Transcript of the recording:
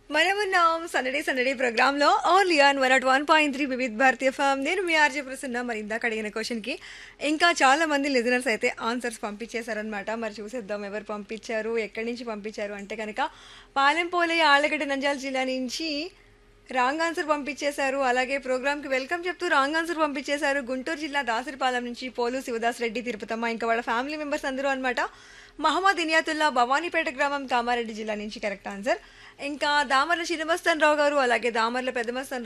మనమున్నాం సందడే సందడే ప్రోగ్రామ్ లో only on one at one point three Vividh Bharati FM నేను మీ ఆర్జే ప్రసన్న మరి ఇందాక అడిగిన క్వశ్చన్ కి ఇంకా చాలా మంది లిజనర్స్ అయితే ఆన్సర్స్ పంపించేశారనమాట మరి చూసేద్దాం ఎవరు పంపించారు ఎక్కడి నుంచి పంపించారు అంటే కనుక పాలెంపోలే ఆళ్ళగడ్డ నంజాల జిల్లా నుంచి రాంగ్ ఆన్సర్ పంపించేశారు అలాగే ప్రోగ్రామ్ కి వెల్కమ్ చెప్తూ రాంగ్ ఆన్సర్ పంపించేశారు గుంటూరు జిల్లా దాసరిపాలెం నుంచి పోలు శివదాస్ రెడ్డి తిరుపతమ్మ ఇంకా వాళ్ళ ఫ్యామిలీ మెంబర్స్ అందరూ అనమాట మహమ్మద్ ఇనియాతుల్లా భవానీపేట గ్రామం కామారెడ్డి జిల్లా నుంచి కరెక్ట్ ఆన్సర్ ఇంకా దామర్ల శ్రీనివాసన్ రావు గారు అలాగే దామర్ల పెద్దమస్తన్